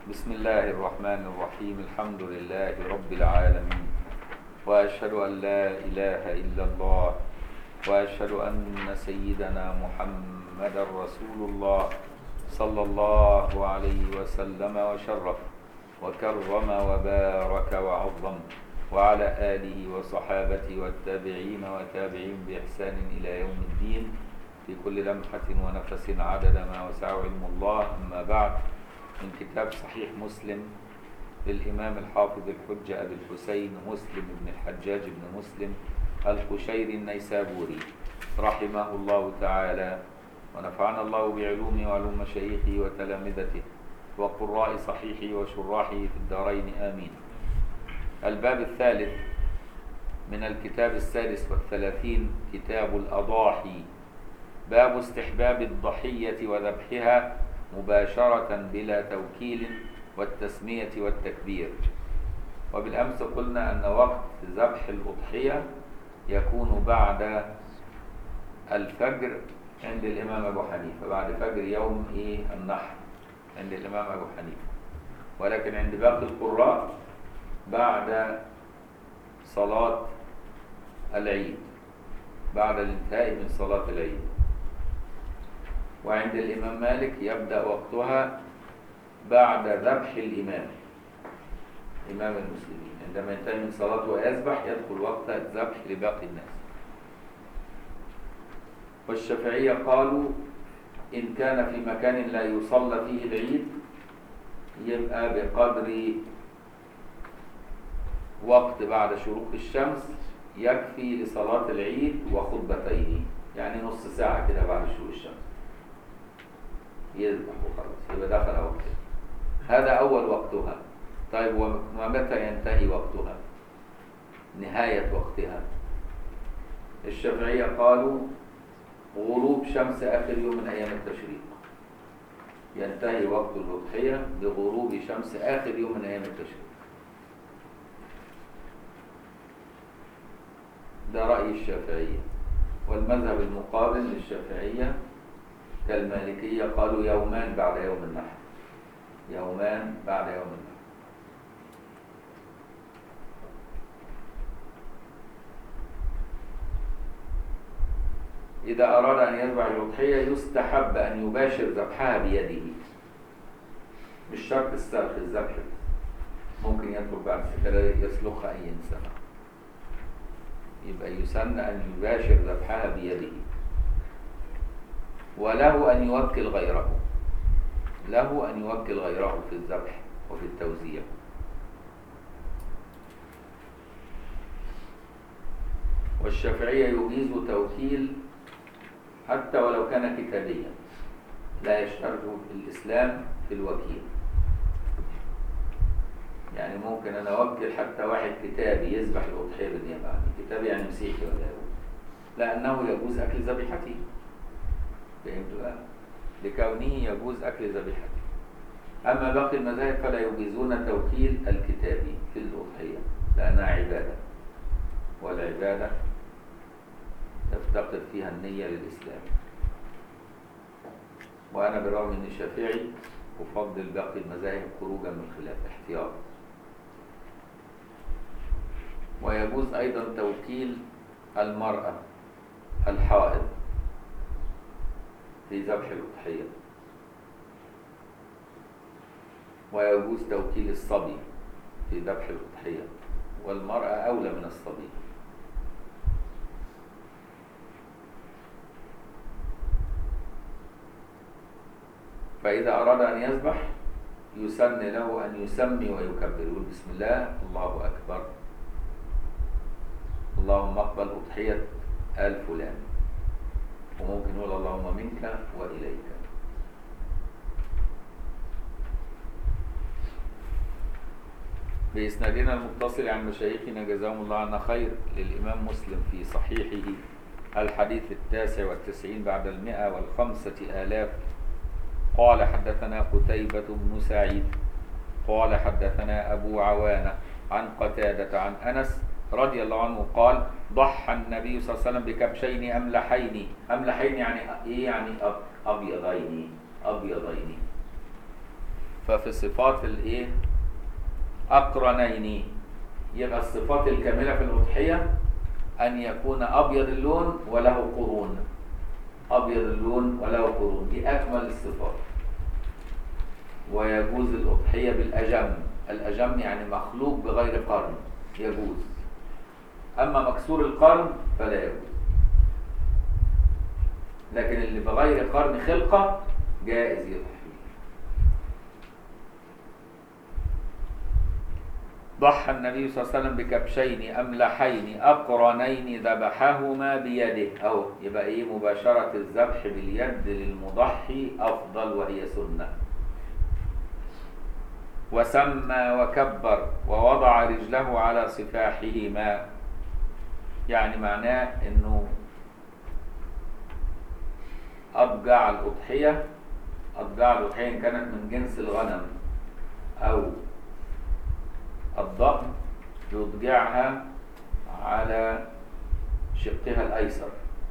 بسم الله الرحمن الرحيم الحمد لله رب العالمين وأشهد أن لا إله إلا الله وأشهد أن سيدنا محمد رسول الله صلى الله عليه وسلم وشرف وكرم وبارك وعظم وعلى آله وصحابته والتابعين وتابعين بإحسان إلى يوم الدين في كل لمحة ونفس عدد ما وسع علم الله أما بعد من كتاب صحيح مسلم للإمام الحافظ الحجة أبي الحسين مسلم بن الحجاج بن مسلم القشيري النيسابوري رحمه الله تعالى ونفعنا الله بعلومه وعلوم مشايخه وتلامذته وقراء صحيحه وشراحه في الدارين آمين الباب الثالث من الكتاب السادس والثلاثين كتاب الأضاحي باب استحباب الضحية وذبحها مباشرة بلا توكيل والتسمية والتكبير وبالأمس قلنا أن وقت ذبح الأضحية يكون بعد الفجر عند الإمام أبو حنيفة بعد فجر يوم إيه النحر عند الإمام أبو حنيفة ولكن عند باقي القراء بعد صلاة العيد بعد الانتهاء من صلاة العيد وعند الإمام مالك يبدأ وقتها بعد ذبح الإمام إمام المسلمين عندما ينتهي من صلاته ويذبح يدخل وقت الذبح لباقي الناس والشافعية قالوا إن كان في مكان لا يصلى فيه العيد يبقى بقدر وقت بعد شروق الشمس يكفي لصلاة العيد وخطبتين يعني نص ساعة كده بعد شروق الشمس يذبح وخلاص يبقى دخل وقتها هذا أول وقتها طيب ومتى ينتهي وقتها نهاية وقتها الشافعية قالوا غروب شمس آخر يوم من أيام التشريق ينتهي وقت الأضحية بغروب شمس آخر يوم من أيام التشريق ده رأي الشافعية والمذهب المقابل للشافعية كالمالكية قالوا يومان بعد يوم النحر يومان بعد يوم النحر إذا أراد أن يذبح الأضحية يستحب أن يباشر ذبحها بيده مش شرط السلخ الذبح ممكن يدخل بعد كده يسلخها أي إنسان يبقى يسن أن يباشر ذبحها بيده وله أن يوكل غيره له أن يوكل غيره في الذبح وفي التوزيع والشافعية يجيز توكيل حتى ولو كان كتابيا لا يشترط الإسلام في الوكيل يعني ممكن أنا أوكل حتى واحد كتابي يذبح الأضحية بالنيابة عني كتابي يعني مسيحي ولا يهودي لأنه يجوز أكل ذبيحته فهمت بقى؟ لكونه يجوز أكل ذبيحته أما باقي المذاهب فلا يجيزون توكيل الكتابي في الأضحية لأنها عبادة والعبادة تفتقر فيها النية للإسلام وأنا بالرغم من الشافعي أفضل باقي المذاهب خروجا من الخلاف احتياط ويجوز أيضا توكيل المرأة الحائض في ذبح الأضحية ويجوز توكيل الصبي في ذبح الأضحية والمرأة أولى من الصبي فإذا أراد أن يذبح يسن له أن يسمي ويكبر يقول بسم الله الله أكبر اللهم اقبل أضحية آل فلان وممكن يقول اللهم منك وإليك بإسنادنا المتصل عن مشايخنا جزاهم الله عنا خير للإمام مسلم في صحيحه الحديث التاسع والتسعين بعد المئة والخمسة آلاف قال حدثنا قتيبة بن سعيد قال حدثنا أبو عوانة عن قتادة عن أنس رضي الله عنه قال ضحى النبي صلى الله عليه وسلم بكبشين أملحين أملحين يعني إيه يعني أبيضين أبيضين ففي صفات الايه اقرنين يبقى الصفات الكامله في الاضحيه ان يكون ابيض اللون وله قرون ابيض اللون وله قرون دي اكمل الصفات ويجوز الاضحيه بالاجم الاجم يعني مخلوق بغير قرن يجوز اما مكسور القرن فلا يجوز لكن اللي بغير قرن خلقه جائز يضحي ضحى النبي صلى الله عليه وسلم بكبشين أملحين أقرنين ذبحهما بيده أو يبقى إيه مباشرة الذبح باليد للمضحي أفضل وهي سنة وسمى وكبر ووضع رجله على صفاحهما يعني معناه انه اضجع الاضحيه اضجع الاضحيه ان كانت من جنس الغنم او الضأن يضجعها على شقها الايسر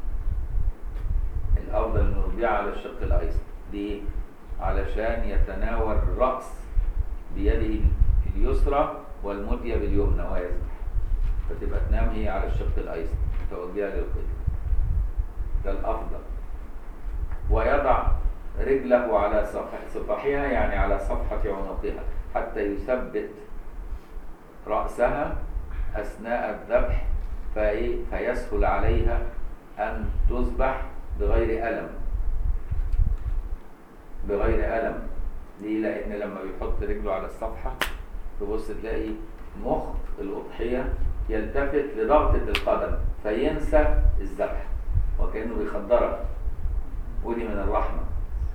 الافضل انه يضجعها على الشق الايسر ليه علشان يتناول الراس بيده اليسرى والمدية باليمنى ويذبح فتبقى تنام هي على الشق الايسر متوجهه للقبله ده الافضل ويضع رجله على صفح صفحها يعني على صفحة عنقها حتى يثبت رأسها أثناء الذبح فإيه فيسهل عليها أن تذبح بغير ألم بغير ألم ليه؟ لأن لما بيحط رجله على الصفحة تبص تلاقي مخ الأضحية يلتفت لضغطة القدم فينسى الذبح وكأنه بيخدرها ودي من الرحمة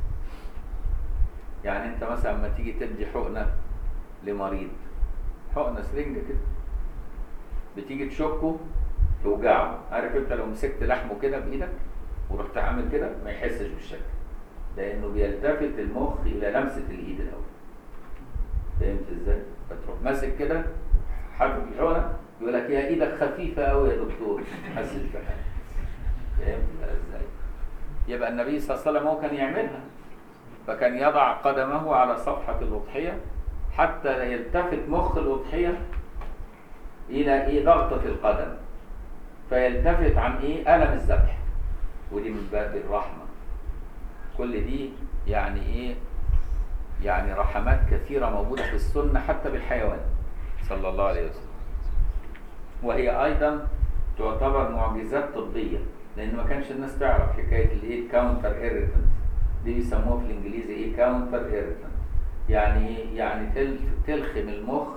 يعني انت مثلا لما تيجي تدي حقنة لمريض حقنة سرنجة كده بتيجي تشكه توجعه عارف انت لو مسكت لحمه كده بايدك ورحت عامل كده ما يحسش بالشك لانه بيلتفت المخ الى لمسة الايد الاول فهمت ازاي؟ فتروح ماسك كده حاطط الحقنة يقول لك يا ايدك خفيفة قوي يا دكتور ما تحسش بحاجة فهمت ازاي؟ يبقى النبي صلى الله عليه وسلم هو كان يعملها فكان يضع قدمه على صفحة الأضحية حتى يلتفت مخ الأضحية إلى إيه ضغطة القدم فيلتفت عن إيه ألم الذبح ودي من باب الرحمة كل دي يعني إيه يعني رحمات كثيرة موجودة في السنة حتى بالحيوان صلى الله عليه وسلم وهي أيضا تعتبر معجزات طبية لان ما كانش الناس تعرف حكايه الايه كاونتر ايريتنت دي بيسموها في الانجليزي ايه كاونتر ايريتنت يعني ايه يعني تلخم المخ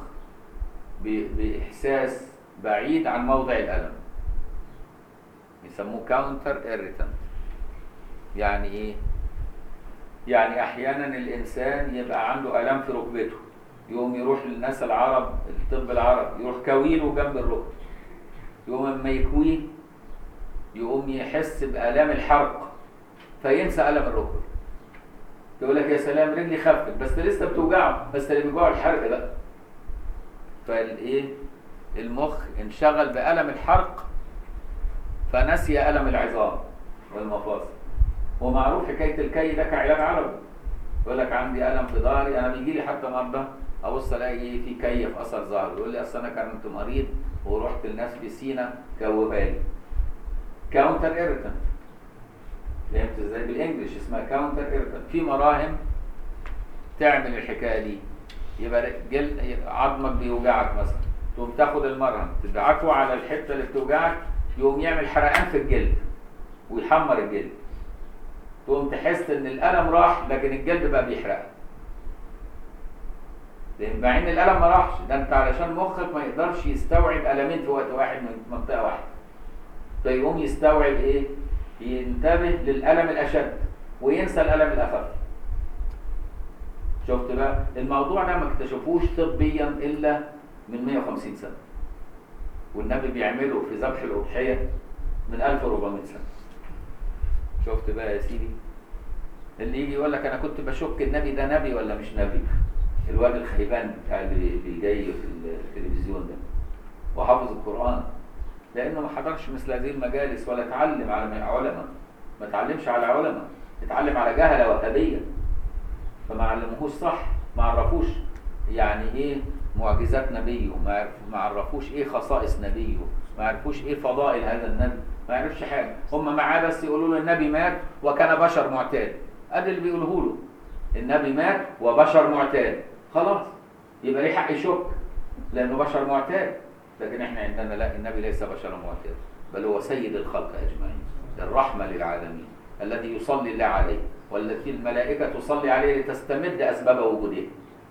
باحساس بعيد عن موضع الالم يسموه كاونتر ايريتنت يعني ايه يعني احيانا الانسان يبقى عنده الام في ركبته يقوم يروح للناس العرب الطب العربي يروح كويله جنب الركبه يقوم اما يكويه يقوم يحس بآلام الحرق فينسى ألم الركبة يقول لك يا سلام رجلي خفت بس لسه بتوجعه بس اللي بيوجعه الحرق بقى فالايه المخ انشغل بألم الحرق فنسي ألم العظام والمفاصل ومعروف حكاية الكي ده كعلاج عربي يقول لك عندي ألم في ظهري أنا بيجي لي حتى مرضى أبص ألاقي إيه في كي في أثر ظهري يقول لي أصل أنا كنت مريض ورحت لناس في سينا كوبها لي كاونتر ايرتنت فهمت ازاي بالانجلش اسمها كاونتر ايرتنت في مراهم تعمل الحكايه دي يبقى جلد عظمك بيوجعك مثلا تقوم تاخد المرهم تدعكه على الحته اللي بتوجعك يقوم يعمل حرقان في الجلد ويحمر الجلد تقوم تحس ان الالم راح لكن الجلد بقى بيحرقك لان مع ان الالم ما راحش ده انت علشان مخك ما يقدرش يستوعب المين في وقت واحد من منطقه واحده فيقوم يستوعب ايه ينتبه للألم الأشد وينسى الألم الأخف شفت بقى الموضوع ده ما اكتشفوش طبيا إلا من 150 سنة والنبي بيعمله في ذبح الأضحية من 1400 سنة شفت بقى يا سيدي اللي يجي يقول لك أنا كنت بشك النبي ده نبي ولا مش نبي الواد الخيبان بتاع اللي جاي في التلفزيون ده وحافظ القرآن لانه ما حضرش مثل هذه المجالس ولا اتعلم على علماء ما اتعلمش على علماء اتعلم على جهله وهابيه فما علموهوش صح ما عرفوش يعني ايه معجزات نبيه ما عرف- ما عرفوش ايه خصائص نبيه ما عرفوش ايه فضائل هذا النبي ما يعرفش حاجه هم معاه بس يقولوا له النبي مات وكان بشر معتاد ادي اللي بيقوله له النبي مات وبشر معتاد خلاص يبقى ليه حق يشك لانه بشر معتاد لكن احنا عندنا لا النبي ليس بشرا معتاد بل هو سيد الخلق اجمعين الرحمه للعالمين الذي يصلي الله عليه والتي الملائكه تصلي عليه لتستمد اسباب وجوده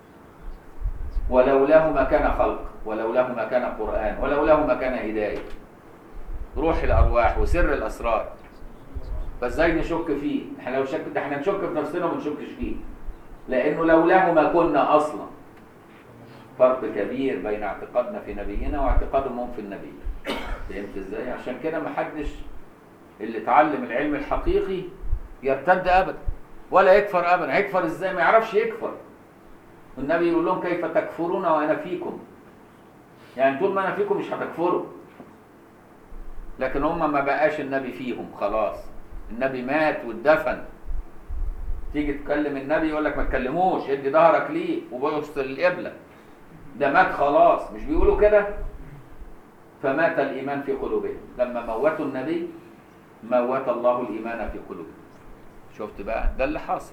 ولولاه ما كان خلق ولولاه ما كان قرآن ولولاه ما كان هداية روح الأرواح وسر الأسرار فازاي نشك فيه احنا لو شك ده احنا نشك في نفسنا وما نشكش فيه لأنه لولاه ما كنا أصلا فرق كبير بين اعتقادنا في نبينا واعتقادهم هم في النبي فهمت ازاي عشان كده ما حدش اللي اتعلم العلم الحقيقي يرتد ابدا ولا يكفر ابدا هيكفر ازاي ما يعرفش يكفر والنبي يقول لهم كيف تكفرون وانا فيكم يعني طول ما انا فيكم مش هتكفروا لكن هم ما بقاش النبي فيهم خلاص النبي مات واتدفن تيجي تكلم النبي يقول لك ما تكلموش ادي ظهرك ليه وبص للقبله ده مات خلاص مش بيقولوا كده فمات الايمان في قلوبهم لما موتوا النبي موت الله الايمان في قلوبهم شفت بقى ده اللي حاصل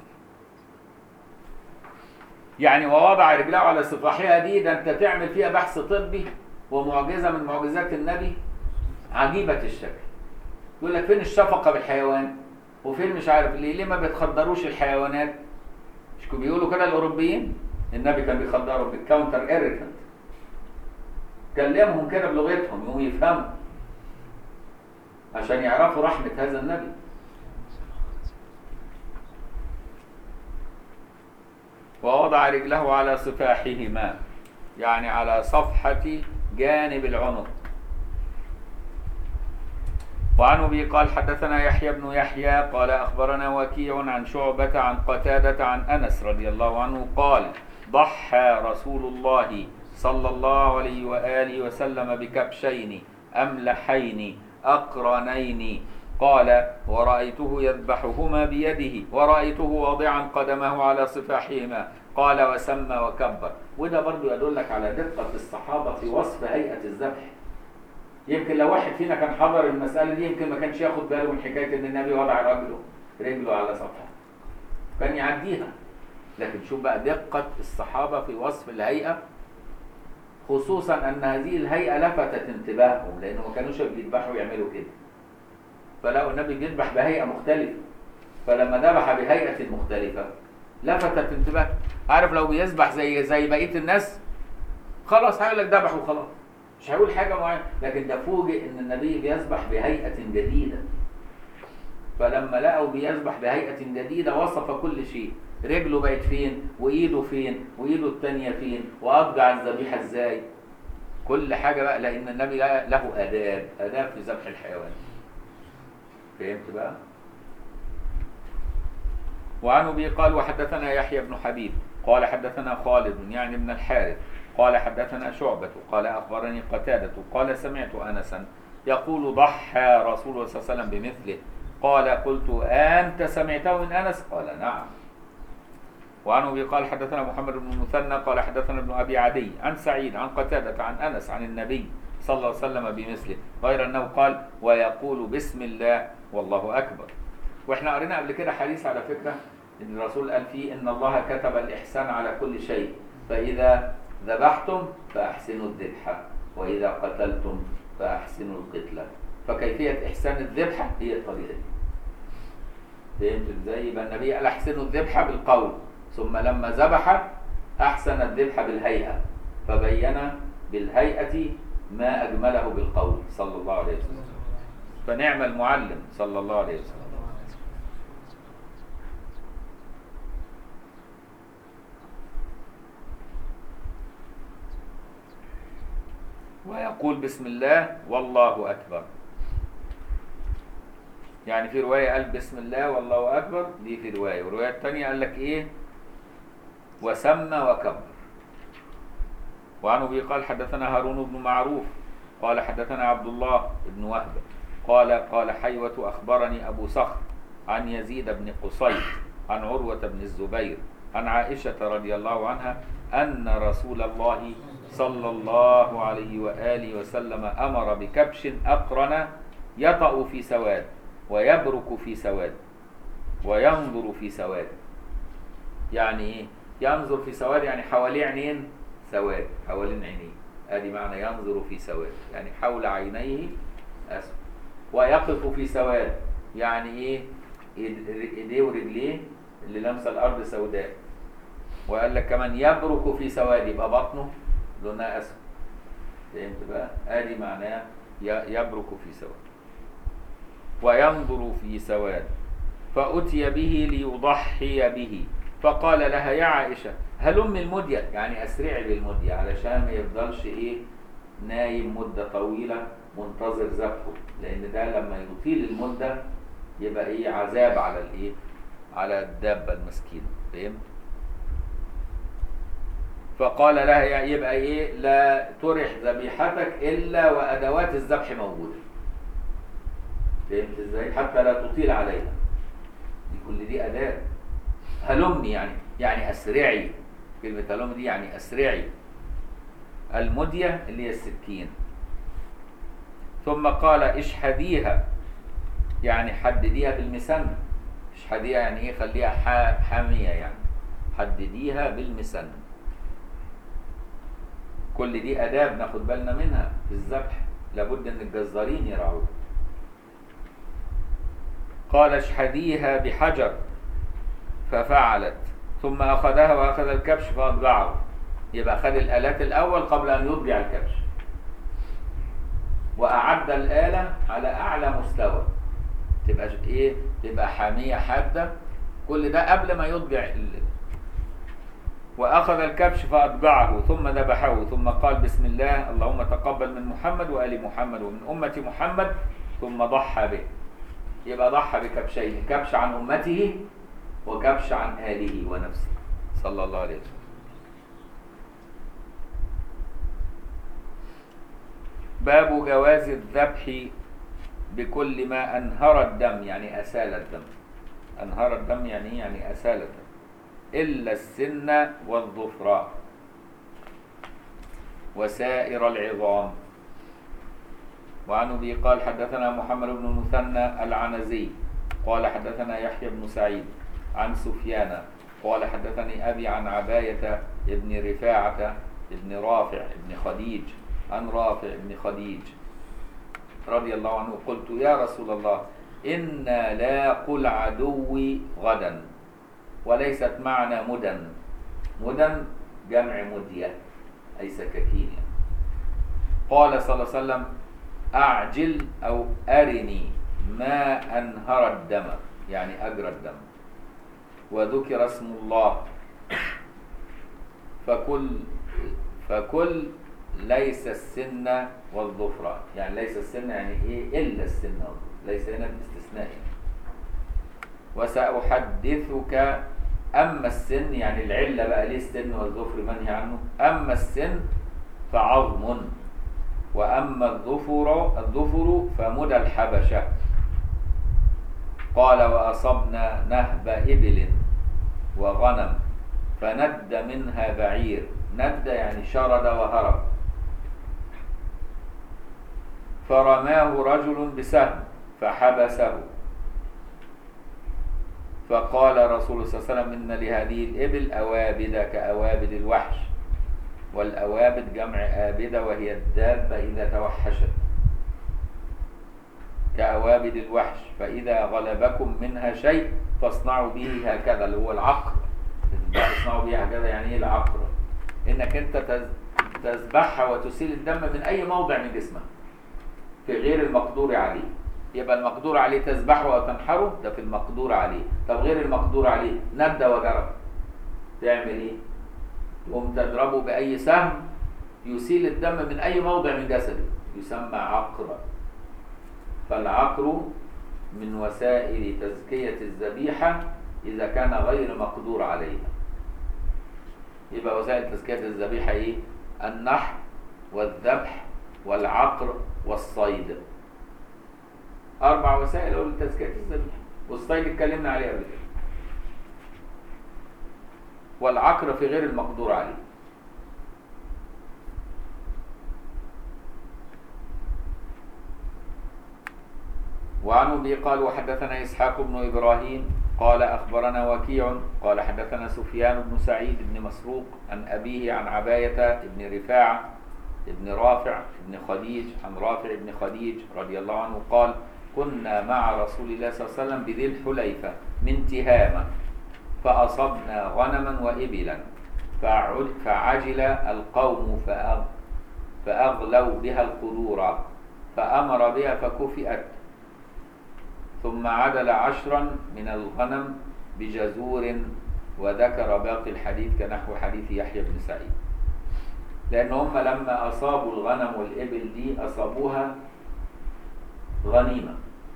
يعني ووضع رجله على صفاحها دي ده انت تعمل فيها بحث طبي ومعجزه من معجزات النبي عجيبه الشكل يقول لك فين الشفقه بالحيوان وفين مش عارف ليه ليه ما بتخدروش الحيوانات مش كانوا بيقولوا كده الاوروبيين النبي كان بيخدرهم بالكاونتر ايريتنت كلمهم كده بلغتهم يقوموا يفهموا عشان يعرفوا رحمه هذا النبي ووضع رجله على صفاحهما يعني على صفحة جانب العنق وعن ابي قال حدثنا يحيى بن يحيى قال اخبرنا وكيع عن شعبة عن قتادة عن انس رضي الله عنه قال ضحى رسول الله صلى الله عليه واله وسلم بكبشين املحين اقرنين قال ورأيته يذبحهما بيده ورأيته واضعا قدمه على صفاحهما قال وسمى وكبر وده برضو يدلك على دقة الصحابة في وصف هيئة الذبح يمكن لو واحد فينا كان حضر المسألة دي يمكن ما كانش ياخد باله من حكاية ان النبي وضع رجله رجله على سطحه كان يعديها لكن شوف بقى دقة الصحابة في وصف الهيئة خصوصا ان هذه الهيئة لفتت انتباههم لانه ما كانوش بيذبحوا يعملوا كده فلقوا النبي بيذبح بهيئة مختلفة فلما ذبح بهيئة مختلفة لفتت انتباه عارف لو بيذبح زي زي بقية الناس خلاص هيقول لك ذبح وخلاص مش هيقول حاجة معينة لكن ده فوجئ ان النبي بيذبح بهيئة جديدة فلما لقوا بيذبح بهيئة جديدة وصف كل شيء رجله بقت فين وايده فين وايده التانية فين واضجع الذبيحة ازاي كل حاجة بقى لان النبي له اداب اداب في ذبح الحيوان فهمت بقى وعن ابي قال وحدثنا يحيى بن حبيب قال حدثنا خالد يعني بن الحارث قال حدثنا شعبة قال أخبرني قتادة قال سمعت أنسا يقول ضحى رسول الله صلى الله عليه وسلم بمثله قال قلت أنت سمعته من أنس قال نعم وعن أبي قال حدثنا محمد بن المثنى قال حدثنا ابن أبي عدي عن سعيد عن قتادة عن أنس عن النبي صلى الله عليه وسلم بمثله غير أنه قال ويقول بسم الله والله أكبر وإحنا قرينا قبل كده حديث على فكرة إن الرسول قال فيه إن الله كتب الإحسان على كل شيء فإذا ذبحتم فأحسنوا الذبحة وإذا قتلتم فأحسنوا القتلة فكيفية إحسان الذبحة هي الطريقة دي فهمت ازاي؟ يبقى النبي قال أحسنوا الذبحة بالقول ثم لما ذبح أحسن الذبحة بالهيئة فبين بالهيئة ما أجمله بالقول صلى الله عليه وسلم فنعم المعلم صلى الله عليه وسلم ويقول بسم الله والله أكبر يعني في رواية قال بسم الله والله أكبر دي في رواية والرواية الثانية قال لك إيه وسمى وكبر وعن أبي قال حدثنا هارون بن معروف قال حدثنا عبد الله بن وهب قال قال حيوة أخبرني أبو صخر عن يزيد بن قصي عن عروة بن الزبير عن عائشة رضي الله عنها أن رسول الله صلى الله عليه وآله وسلم أمر بكبش أقرن يطأ في سواد ويبرك في سواد وينظر في سواد يعني ايه ينظر في سواد يعني حواليه عينين سواد حوالين عينيه ادي معنى ينظر في سواد يعني حول عينيه اسود ويقف في سواد يعني ايه إيد- ايديه ورجليه اللي لمسه الارض سوداء وقال لك كمان يبرك في سواد يبقى بطنه لونها اسود فهمت بقى ادي معناه ي- يبرك في سواد وينظر في سواد فأتي به ليضحي به فقال لها يا عائشة هلم المدية يعني أسرعي بالمدية علشان ما يفضلش إيه نايم مدة طويلة منتظر ذبحه لأن ده لما يطيل المدة يبقى إيه عذاب على الإيه على الدابة المسكينة فهمت؟ فقال لها يا- يبقى إيه لا ترح ذبيحتك إلا وأدوات الذبح موجودة فهمت ازاي؟ حتى لا تطيل عليها. دي كل دي أداة. هلمي يعني يعني أسرعي. كلمة هلم دي يعني أسرعي. المدية اللي هي السكين. ثم قال اشحديها يعني حدديها بالمسن. اشحديها يعني ايه؟ خليها حا- حامية يعني. حدديها بالمسن. كل دي آداب ناخد بالنا منها في الذبح. لابد ان الجزارين يراعوها. قال اشحديها بحجر ففعلت ثم أخذها وأخذ الكبش فأضجعه يبقى أخذ الآلات الأول قبل أن يضجع الكبش وأعد الآلة على أعلى مستوى تبقى ش- إيه تبقى حامية حادة كل ده قبل ما يضجع ال... وأخذ الكبش فأضجعه ثم ذبحه ثم قال بسم الله اللهم تقبل من محمد وآل محمد ومن أمة محمد ثم ضحى به يبقى ضحى بكبشين كبش عن أمته وكبش عن آله ونفسه صلى الله عليه وسلم باب جواز الذبح بكل ما أنهر الدم يعني أسال الدم أنهر الدم يعني إيه؟ يعني أسال الدم إلا السن والظفر وسائر العظام وعن ابي قال حدثنا محمد بن المثنى العنزي قال حدثنا يحيى بن سعيد عن سفيان قال حدثني ابي عن عبايه بن رفاعه بن رافع بن خديج عن رافع بن خديج رضي الله عنه قلت يا رسول الله إنا لاقوا العدو غدا وليست معنا مدن مدن جمع مدية أي سكاكين يعني. قال صلى الله عليه وسلم أعجل أو أرني ما أنهر الدم يعني أجرى الدم وذكر اسم الله فكل فكل ليس السن والظفر يعني ليس السن يعني ايه الا السن والظفر ليس هنا باستثناء وسأحدثك أما السن يعني العلة بقى ليه السن والظفر منهي عنه أما السن فعظم وأما الظفر الظفر فمدى الحبشة قال وأصبنا نهب إبل وغنم فند منها بعير ند يعني شرد وهرب فرماه رجل بسهم فحبسه فقال رسول الله صلى الله عليه وسلم إن لهذه الإبل أوابد كأوابد الوحش والأوابد جمع آبدة وهي الدابة إذا توحشت كأوابد الوحش فإذا غلبكم منها شيء فاصنعوا به هكذا اللي هو العقر تصنعوا به هكذا يعني ايه العقر انك انت تز- تذبحها وتسيل الدم من اي موضع من جسمها في غير المقدور عليه يبقى المقدور عليه تذبحه وتنحره ده في المقدور عليه طب غير المقدور عليه ندى وجرب تعمل ايه تقوم تضربه باي سهم يسيل الدم من اي موضع من جسده يسمى عقر فالعقر من وسائل تزكية الذبيحة إذا كان غير مقدور عليها يبقى وسائل تزكية الذبيحة إيه؟ النحر والذبح والعقر والصيد أربع وسائل أقول لتزكية الذبيحة والصيد اتكلمنا عليه قبل كده والعقر في غير المقدور عليه وعن ابي قال وحدثنا اسحاق بن ابراهيم قال اخبرنا وكيع قال حدثنا سفيان بن سعيد بن مسروق عن ابيه عن عبايه بن رفاعه بن رافع بن خديج عن رافع بن خديج رضي الله عنه قال كنا مع رسول الله صلى الله عليه وسلم بذي الحليفه من تهامه فاصبنا غنما وابلا فعل- فعجل القوم فأغ فاغلوا بها القدور فامر بها فكفئت ثم عدل عشرا من الغنم بجزور وذكر باقي الحديث كنحو حديث يحيى بن سعيد لأن هم لما أصابوا الغنم والإبل دي أصابوها غنيمة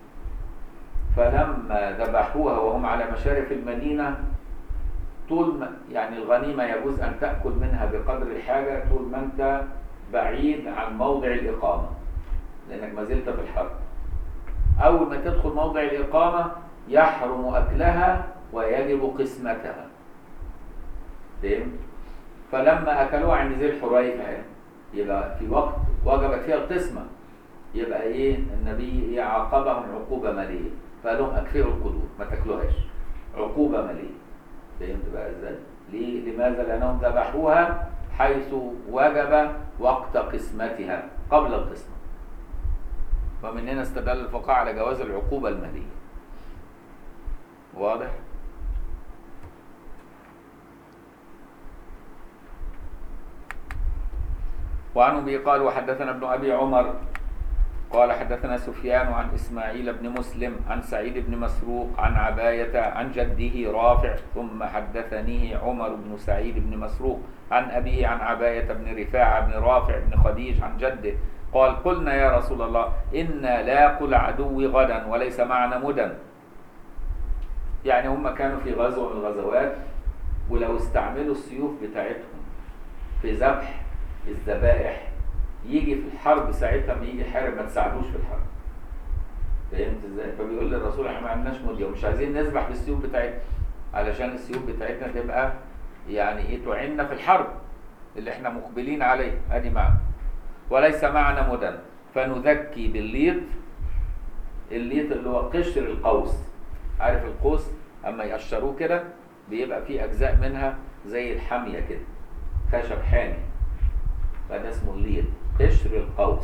فلما ذبحوها وهم على مشارف المدينة طول ما يعني الغنيمة يجوز أن تأكل منها بقدر الحاجة طول ما أنت بعيد عن موضع الإقامة لأنك ما زلت في الحرب أول ما تدخل موضع الإقامة يحرم أكلها ويجب قسمتها فهم؟ فلما أكلوها عند ذي الحريفة يبقى في وقت وجبت فيها القسمة يبقى إيه النبي إيه عاقبهم عقوبة مالية فقال لهم أكفروا القدور ما تاكلوهاش عقوبة مالية فهمت بقى إزاي؟ ليه؟ لماذا؟ لأنهم ذبحوها حيث وجب وقت قسمتها قبل القسمة ومن هنا استدل الفقهاء على جواز العقوبة المالية واضح؟ وعن ابي قال وحدثنا ابن ابي عمر قال حدثنا سفيان عن اسماعيل بن مسلم عن سعيد بن مسروق عن عبايه عن جده رافع ثم حدثنيه عمر بن سعيد بن مسروق عن ابيه عن عبايه بن رفاعه بن رافع بن خديج عن جده قال قلنا يا رسول الله انا لاقوا العدو غدا وليس معنا مدن يعني هم كانوا في غزوه من الغزوات ولو استعملوا السيوف بتاعتهم في ذبح الذبائح يجي في الحرب ساعتها ما يجي يحارب ما تساعدوش في الحرب فهمت ازاي؟ فبيقول للرسول احنا ما عندناش مدية ومش عايزين نذبح بالسيوف بتاعتنا علشان السيوف بتاعتنا تبقى يعني ايه تعيننا في الحرب اللي احنا مقبلين عليه ادي معنى وليس معنا مدن فنذكي بالليط الليط اللي هو قشر القوس عارف القوس اما يقشروه كده بيبقى فيه اجزاء منها زي الحاميه كده خشب حامي فده اسمه الليط قشر القوس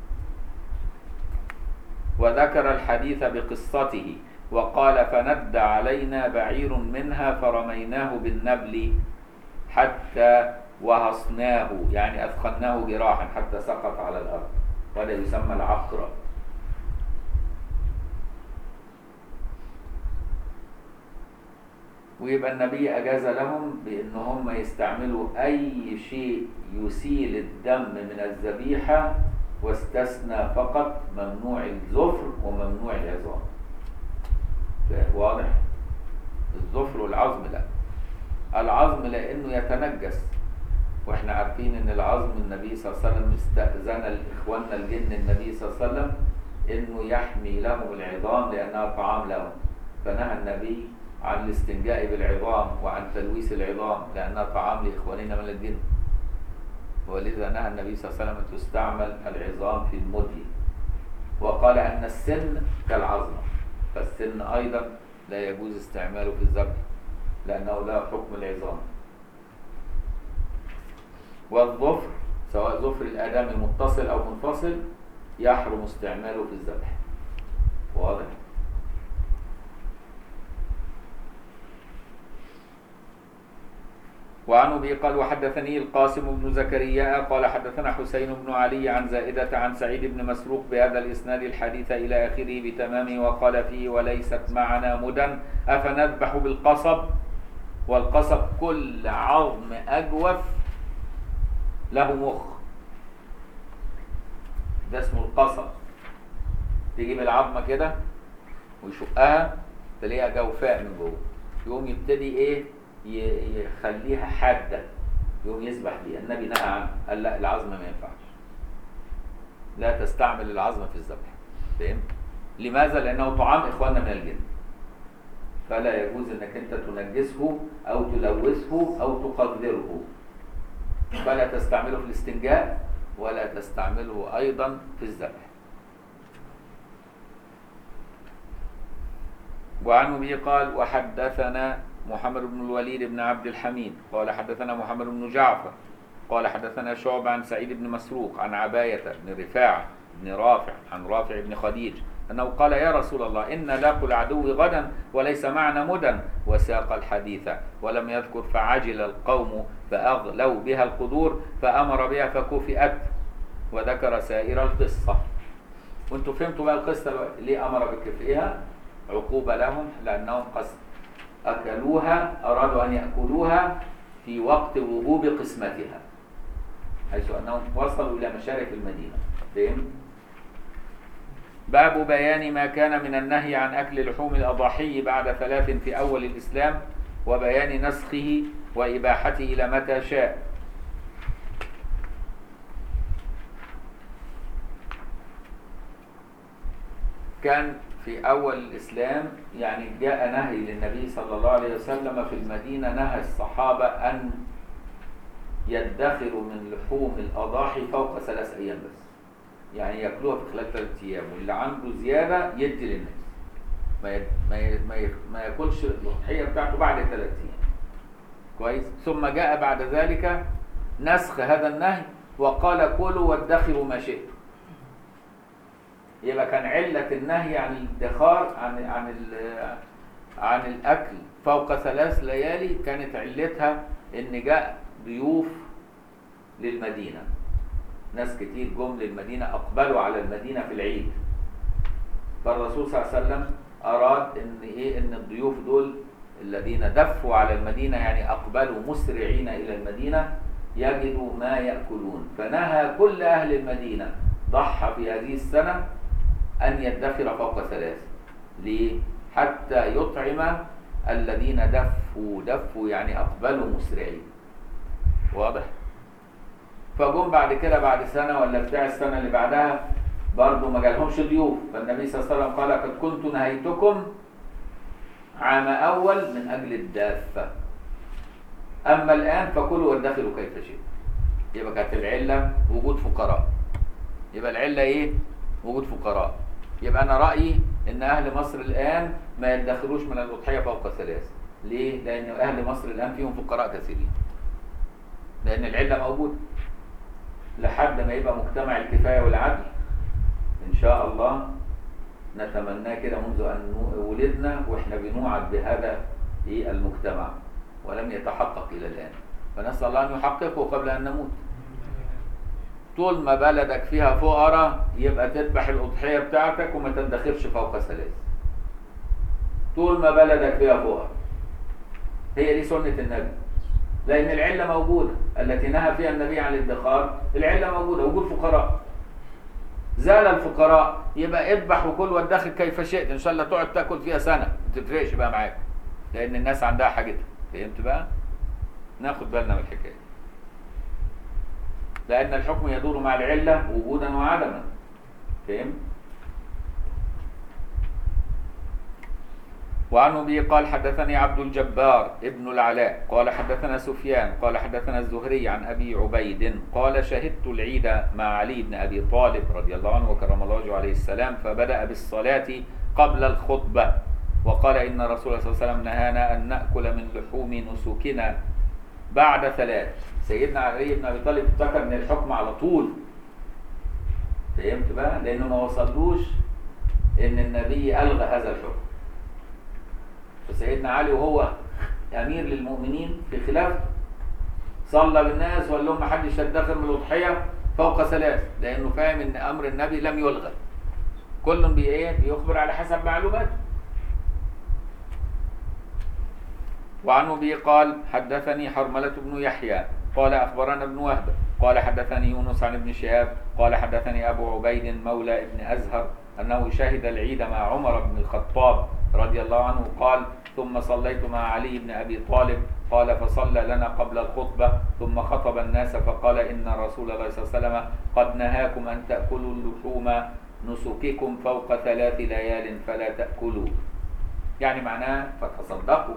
وذكر الحديث بقصته وقال فند علينا بعير منها فرميناه بالنبل حتى وهصناه يعني أثخناه جراحا حتى سقط على الأرض وهذا يسمى العقرة ويبقى النبي أجاز لهم بأن هم يستعملوا أي شيء يسيل الدم من الذبيحة واستثنى فقط ممنوع الظفر وممنوع العظام واضح الظفر والعظم لا العظم لأنه يتنجس واحنا عارفين ان العظم النبي صلى الله عليه وسلم استأذن اخواننا الجن النبي صلى الله عليه وسلم انه يحمي لهم العظام لانها طعام لهم فنهى النبي عن الاستنجاء بالعظام وعن تلويث العظام لانها طعام لاخواننا من الجن ولذا نهى النبي صلى الله عليه وسلم ان تستعمل العظام في المدي وقال ان السن كالعظمه فالسن ايضا لا يجوز استعماله في الذبح لانه لا حكم العظام والظفر سواء ظفر الآدمي متصل أو منفصل يحرم استعماله في الذبح واضح وعن ابي قال وحدثني القاسم بن زكريا قال حدثنا حسين بن علي عن زائدة عن سعيد بن مسروق بهذا الاسناد الحديث الى اخره بتمامه وقال فيه وليست معنا مدن افنذبح بالقصب والقصب كل عظم اجوف له مخ ده اسمه القصب تجيب العظمه كده ويشقها تلاقيها جوفاء من جوه يقوم يبتدي ايه يخليها حاده يقوم يسبح بيها النبي نهى عنه قال لا العظم ما ينفعش لا تستعمل العظم في الذبح فهمت لماذا لانه طعام اخواننا من الجن فلا يجوز انك انت تنجسه او تلوثه او تقذره فلا تستعمله في الاستنجاء ولا تستعمله ايضا في الذبح وعن ابي قال وحدثنا محمد بن الوليد بن عبد الحميد قال حدثنا محمد بن جعفر قال حدثنا شعب عن سعيد بن مسروق عن عباية بن رفاعة بن رافع عن رافع بن خديج أنه قال يا رسول الله إن لاقوا العدو غدا وليس معنا مدى وساق الحديث ولم يذكر فعجل القوم فأغلوا بها القدور فأمر بها فكفئت وذكر سائر القصة وانتوا فهمتوا بقى القصة دلوقتي. ليه أمر بكفئها عقوبة لهم لأنهم قصد أكلوها أرادوا أن يأكلوها في وقت وجوب قسمتها حيث أنهم وصلوا إلى مشارف المدينة فهم؟ باب بيان ما كان من النهي عن أكل لحوم الأضاحي بعد ثلاث في أول الإسلام وبيان نسخه وإباحته إلى متى شاء كان في أول الإسلام يعني جاء نهي للنبي صلى الله عليه وسلم في المدينة نهى الصحابة أن يدخروا من لحوم الأضاحي فوق ثلاث أيام بس يعني ياكلوها في خلال ثلاث أيام واللي عنده زيادة يدي للناس ما ي... ما ي... ما, ي... ما ياكلش الأضحية بتاعته بعد ثلاث أيام كويس ثم جاء بعد ذلك نسخ هذا النهي وقال كلوا وادخروا ما شئتم يبقى كان علة النهي عن الادخار عن عن ال- عن الأكل فوق ثلاث ليالي كانت علتها إن جاء ضيوف للمدينة ناس كتير جم للمدينة أقبلوا على المدينة في العيد فالرسول صلى الله عليه وسلم أراد إن إيه إن الضيوف دول الذين دفوا على المدينة يعني أقبلوا مسرعين إلى المدينة يجدوا ما يأكلون فنهى كل أهل المدينة ضحى في هذه السنة أن يدخر فوق ثلاث ليه؟ حتى يطعم الذين دفوا دفوا يعني أقبلوا مسرعين واضح؟ فجم بعد كده بعد سنة ولا بتاع السنة اللي بعدها برضه ما جالهمش ضيوف فالنبي صلى الله عليه وسلم قال قد كنت نهيتكم عام أول من أجل الدافة أما الآن فكلوا وادخروا كيف شئتم يبقى كانت العلة وجود فقراء يبقى العلة إيه؟ وجود فقراء يبقى أنا رأيي إن أهل مصر الآن ما يدخروش من الأضحية فوق ثلاث ليه؟ لأن أهل مصر الآن فيهم فقراء كثيرين لأن العلة موجودة لحد ما يبقى مجتمع الكفاية والعدل إن شاء الله نتمناه كده منذ أن ولدنا وإحنا بنوعد بهذا إيه المجتمع ولم يتحقق إلى الآن فنسأل الله أن يحققه قبل أن نموت طول ما بلدك فيها فقراء يبقى تذبح الأضحية بتاعتك وما تدخرش فوق ثلاث طول ما بلدك فيها فقراء هي دي سنة النبي لأن العلة موجودة التي نهى فيها النبي عن الادخار العلة موجودة وجود فقراء زال الفقراء يبقى اذبح وكل وادخر كيف شئت ان شاء الله تقعد تاكل فيها سنه ما تفرقش بقى معاك لان الناس عندها حاجتها فهمت بقى ناخد بالنا من الحكايه دي. لان الحكم يدور مع العله وجودا وعدما فهمت وعن ابي قال حدثني عبد الجبار ابن العلاء قال حدثنا سفيان قال حدثنا الزهري عن ابي عبيد قال شهدت العيد مع علي بن ابي طالب رضي الله عنه وكرم الله وجهه عليه السلام فبدا بالصلاه قبل الخطبه وقال ان رسول الله صلى الله عليه وسلم نهانا ان ناكل من لحوم نسكنا بعد ثلاث سيدنا علي بن ابي طالب افتكر ان الحكم على طول فهمت بقى لانه ما وصلوش ان النبي الغى هذا الحكم فسيدنا علي وهو امير للمؤمنين في خلافته صلى بالناس وقال لهم ما حدش يدخر من الاضحيه فوق ثلاث لانه فاهم ان امر النبي لم يلغى كل بي ايه بيخبر على حسب معلوماته وعن ابي قال حدثني حرمله بن يحيى قال اخبرنا ابن وهب قال حدثني يونس عن ابن شهاب قال حدثني ابو عبيد مولى ابن ازهر انه شهد العيد مع عمر بن الخطاب رضي الله عنه قال ثم صليت مع علي بن ابي طالب قال فصلى لنا قبل الخطبه ثم خطب الناس فقال ان رسول الله صلى الله عليه وسلم قد نهاكم ان تاكلوا اللحوم نسككم فوق ثلاث ليال فلا تاكلوا يعني معناه فتصدقوا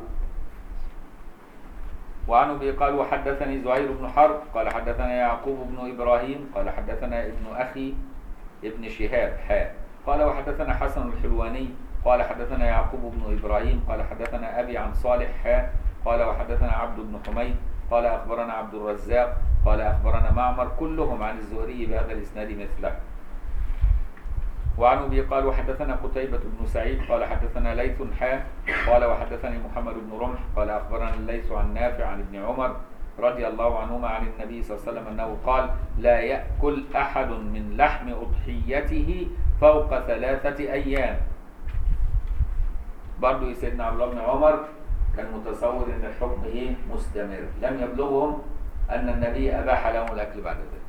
وعن ابي قال وحدثني زهير بن حرب قال حدثنا يعقوب بن ابراهيم قال حدثنا ابن اخي ابن شهاب حاء قال وحدثنا حسن الحلواني قال حدثنا يعقوب بن ابراهيم قال حدثنا ابي عن صالح حاء قال وحدثنا عبد بن حميد قال اخبرنا عبد الرزاق قال اخبرنا معمر كلهم عن الزهري بهذا الاسناد مثله وعن ابي قال وحدثنا قتيبة بن سعيد قال حدثنا ليث حا قال وحدثني محمد بن رمح قال اخبرنا الليث عن نافع عن ابن عمر رضي الله عنهما عن النبي صلى الله عليه وسلم انه قال لا ياكل احد من لحم اضحيته فوق ثلاثة ايام برضه سيدنا عبد الله بن عمر كان متصور ان الحكم ايه مستمر لم يبلغهم ان النبي اباح لهم الاكل بعد ذلك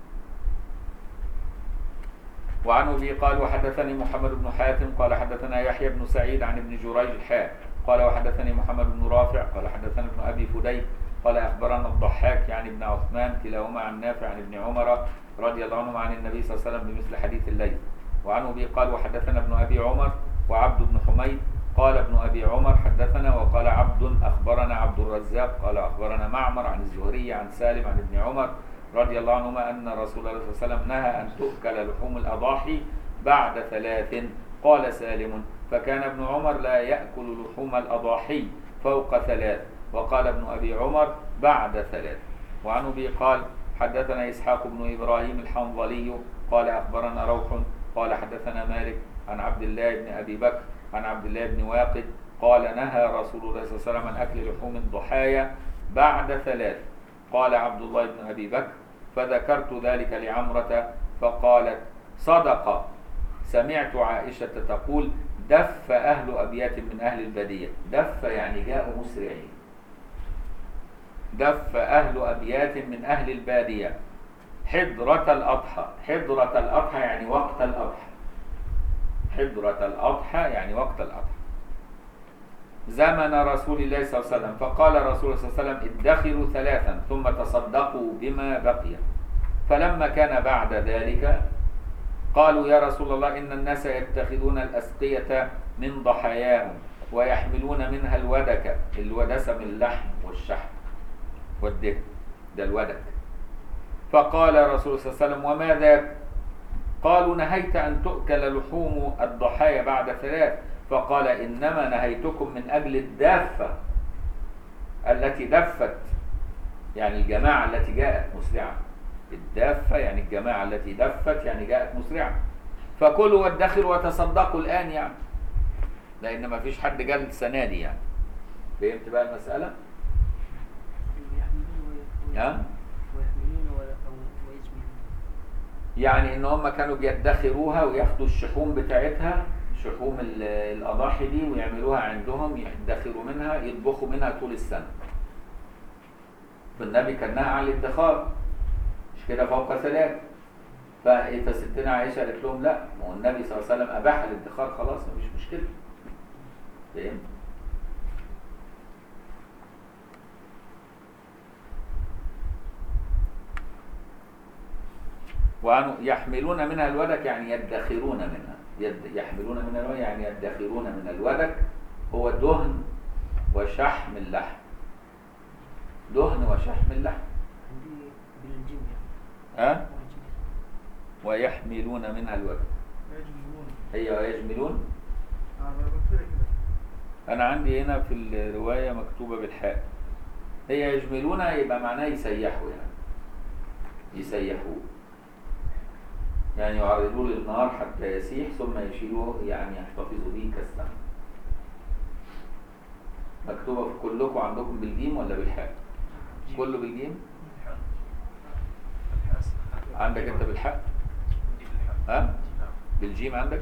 وعن ابي قال وحدثني محمد بن حاتم قال حدثنا يحيى بن سعيد عن ابن جريج الحاء قال وحدثني محمد بن رافع قال حدثنا ابن ابي فديك قال اخبرنا الضحاك يعني ابن عثمان كلاهما عن نافع عن ابن عمر رضي الله عنهما عن النبي صلى الله عليه وسلم بمثل حديث الليل وعن ابي قال وحدثنا ابن ابي عمر وعبد بن حميد قال ابن ابي عمر حدثنا وقال عبد اخبرنا عبد الرزاق قال اخبرنا معمر عن الزهري عن سالم عن ابن عمر رضي الله عنهما أن رسول الله صلى الله عليه وسلم نهى أن تؤكل لحوم الأضاحي بعد ثلاث قال سالم فكان ابن عمر لا يأكل لحوم الأضاحي فوق ثلاث وقال ابن أبي عمر بعد ثلاث وعن أبي قال حدثنا إسحاق بن إبراهيم الحنظلي قال أخبرنا روح قال حدثنا مالك عن عبد الله بن أبي بكر عن عبد الله بن واقد قال نهى رسول الله صلى الله عليه وسلم عن أكل لحوم الضحايا بعد ثلاث قال عبد الله بن أبي بكر فذكرت ذلك لعمرة فقالت صدق سمعت عائشة تقول دف أهل أبيات من أهل البادية دف يعني جاءوا مسرعين دف أهل أبيات من أهل البادية حضرة الأضحى حضرة الأضحى يعني وقت الأضحى حضرة الأضحى يعني وقت الأضحى زمن رسول الله صلى الله عليه وسلم فقال رسول الله صلى الله عليه وسلم ادخروا ثلاثا ثم تصدقوا بما بقي فلما كان بعد ذلك قالوا يا رسول الله إن الناس يتخذون الأسقية من ضحاياهم ويحملون منها الودك الودسم اللحم والشحم والدهن ده الودك فقال رسول الله صلى الله عليه وسلم وما ذاك قالوا نهيت أن تؤكل لحوم الضحايا بعد ثلاث فقال إنما نهيتكم من أجل الدافة التي دفت يعني الجماعة التي جاءت مسرعة الدافة يعني الجماعة التي دفت يعني جاءت مسرعة فكلوا وادخروا وتصدقوا الآن يعني لأن ما فيش حد جال السنة دي يعني فهمت بقى المسألة؟ ها؟ ويحملون ويجمعون يعني ان هم كانوا بيدخروها وياخدوا الشحوم بتاعتها شحوم ال- الاضاحي دي ويعملوها عندهم يدخروا منها يطبخوا منها طول السنه فالنبي كان نهى عن الادخار مش كده فوق ثلاث ف- فستنا عائشه قالت لهم لا ما هو النبي صلى الله عليه وسلم اباح الادخار خلاص مفيش مشكله فهمت وعن يحملون منها الودك يعني يدخرون منها يد يحملون منها الودك يعني يدخرون من الودك هو دهن وشحم اللحم دهن وشحم اللحم عندي بالجيم يعني ها ويحملون منها الودك يجمعون هي ويجملون اه انا قلت لك كده انا عندي هنا في الروايه مكتوبه بالحاء هي يجملون يبقى معناه يسيحوا يعني يسيحوه يعني يعرضوه للنار حتى يسيح ثم يشيلوه يعني يحتفظوا به كالسمن مكتوبة في كلكم عندكم بالجيم ولا بالحاء؟ كله بالجيم؟ عندك انت بالحاء؟ ها؟ بالجيم عندك؟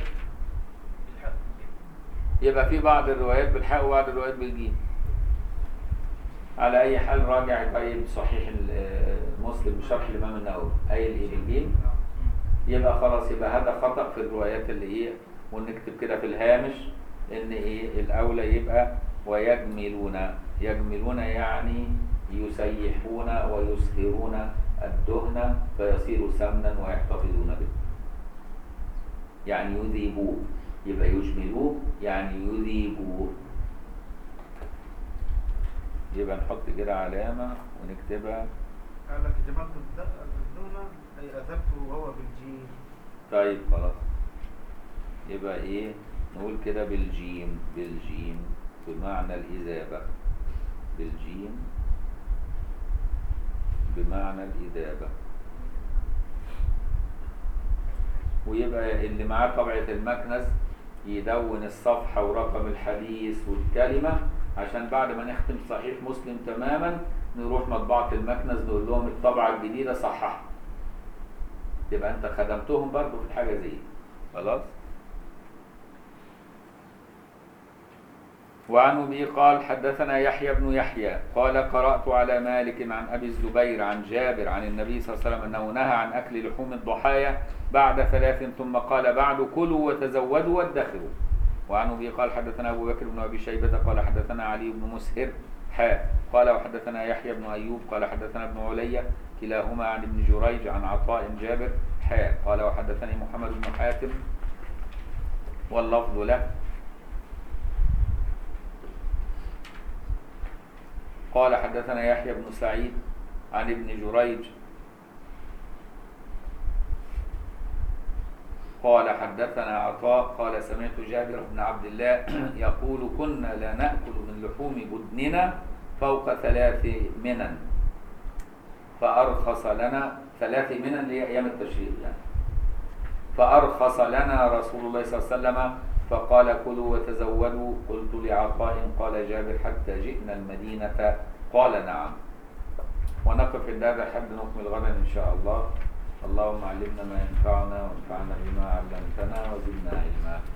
يبقى في بعض الروايات بالحاء وبعض الروايات بالجيم على اي حال راجع طيب صحيح ال- مسلم بشرح الامام النووي قايل ايه بالجيم يبقى خلاص يبقى هذا خطأ في الروايات اللي ايه ونكتب كده في الهامش ان ايه الاولى يبقى ويجملون يجملون يعني يسيحون ويصهرون الدهن فيصير سمنا ويحتفظون به يعني يذيبوه يبقى يجملوه يعني يذيبوه يبقى نحط كده علامة ونكتبها قال لك جملت الد- الدونة أي أذبته وهو بالجيم طيب خلاص يبقى ايه نقول كده بالجيم بالجيم بمعنى الإذابة بالجيم بمعنى الإذابة ويبقى اللي معاه طبعة المكنز يدون الصفحة ورقم الحديث والكلمة عشان بعد ما نختم صحيح مسلم تماما نروح مطبعة المكنز نقول لهم الطبعة الجديدة صححها تبقى انت خدمتهم برضو في حاجة زي دي. خلاص وعن أبي قال حدثنا يحيى بن يحيى قال قرأت على مالك عن أبي الزبير عن جابر عن النبي صلى الله عليه وسلم أنه نهى عن أكل لحوم الضحايا بعد ثلاث ثم قال بعد كلوا وتزودوا وادخروا وعن أبي قال حدثنا أبو بكر بن أبي شيبة قال حدثنا علي بن مسهر حاء قال وحدثنا يحيى بن أيوب قال حدثنا ابن علية كلاهما عن ابن جريج عن عطاء جابر حاء قال وحدثني محمد بن حاتم واللفظ له قال حدثنا يحيى بن سعيد عن ابن جريج قال حدثنا عطاء قال سمعت جابر بن عبد الله يقول كنا لا نأكل من لحوم بدننا فوق ثلاث منن فأرخص لنا ثلاث منن اللي هي أيام التشريق يعني فأرخص لنا رسول الله صلى الله عليه وسلم فقال كلوا وتزودوا قلت لعطاء قال جابر حتى جئنا المدينة قال نعم ونقف عند هذا حد نكمل غدا إن شاء الله اللهم علمنا ما ينفعنا وانفعنا بما علمتنا وزدنا علما